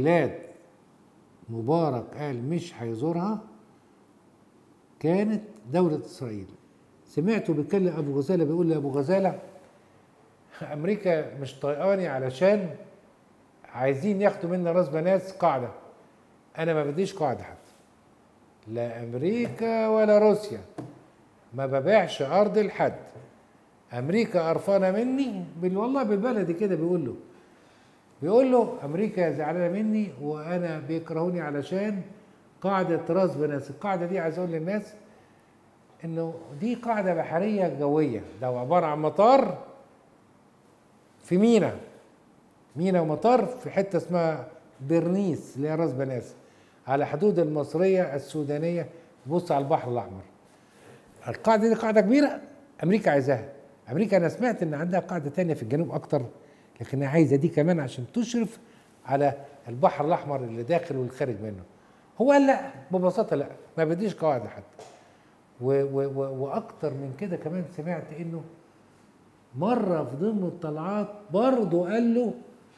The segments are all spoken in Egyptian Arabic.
بلاد مبارك قال مش هيزورها كانت دولة إسرائيل سمعته بيتكلم أبو غزالة بيقول لأبو غزالة أمريكا مش طيقاني علشان عايزين ياخدوا منا راس بناس قاعدة أنا ما بديش قاعدة حتى لا أمريكا ولا روسيا ما ببيعش أرض لحد أمريكا قرفانة مني بال- والله بالبلدي كده بيقول له بيقول له امريكا زعلانه مني وانا بيكرهوني علشان قاعده راس بناس القاعده دي عايز اقول للناس انه دي قاعده بحريه جويه ده عباره عن مطار في مينا مينا ومطار في حته اسمها برنيس اللي هي راس بناس على حدود المصريه السودانيه بص على البحر الاحمر القاعده دي قاعده كبيره امريكا عايزاها امريكا انا سمعت ان عندها قاعده تانية في الجنوب اكتر لكنها عايزه دي كمان عشان تشرف على البحر الاحمر اللي داخل والخارج منه هو قال لا ببساطه لا ما بديش قواعد حتى و و و واكتر من كده كمان سمعت انه مره في ضمن الطلعات برضه قال له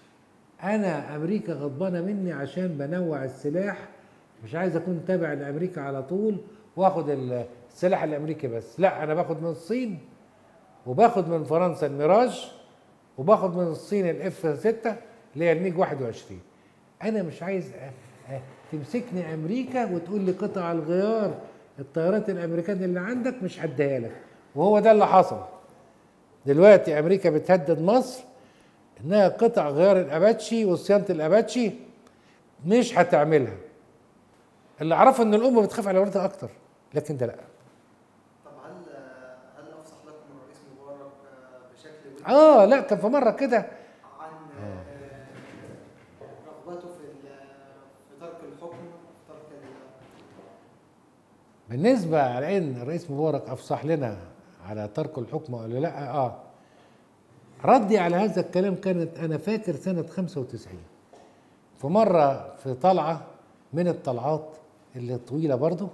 انا امريكا غضبانه مني عشان بنوع السلاح مش عايز اكون تابع لامريكا على طول واخد السلاح الامريكي بس لا انا باخد من الصين وباخد من فرنسا الميراج وباخد من الصين الاف 6 اللي هي الميج 21 انا مش عايز أ- أ- تمسكني امريكا وتقول لي قطع الغيار الطيارات الامريكان اللي عندك مش هديها لك وهو ده اللي حصل دلوقتي امريكا بتهدد مصر انها قطع غيار الاباتشي وصيانه الاباتشي مش هتعملها اللي اعرفه ان الام بتخاف على اولادها اكتر لكن ده لا طب هل هل افصح لكم الرئيس مبارك آه، بشكل ودي اه لا كان في مره كده عن آه، رغبته في ال- في ترك الحكم في ترك ال- بالنسبة على ان الرئيس مبارك افصح لنا على ترك الحكم ولا لا اه ردي على هذا الكلام كانت انا فاكر سنة 95 في مرة في طلعة من الطلعات اللي طويلة برضو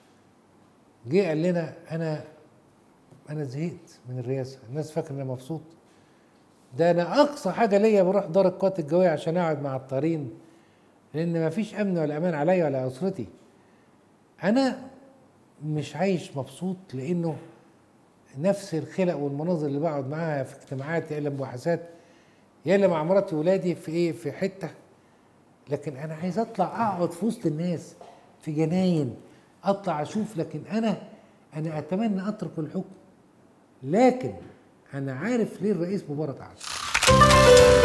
جه قال لنا انا انا زهقت من الرئاسة الناس فاكرة ان انا مبسوط ده انا اقصى حاجة ليا بروح دار القوات الجوية عشان اقعد مع الطارين لان مفيش امن ولا امان عليا ولا اسرتي انا مش عايش مبسوط لانه نفس الخلق والمناظر اللي بقعد معاها في اجتماعات يا الا مباحثات يا الا مع مراتي وولادي في ايه في حته لكن انا عايز اطلع اقعد في وسط الناس في جناين اطلع اشوف لكن انا انا اتمنى اترك الحكم لكن انا عارف ليه الرئيس مبارك قعد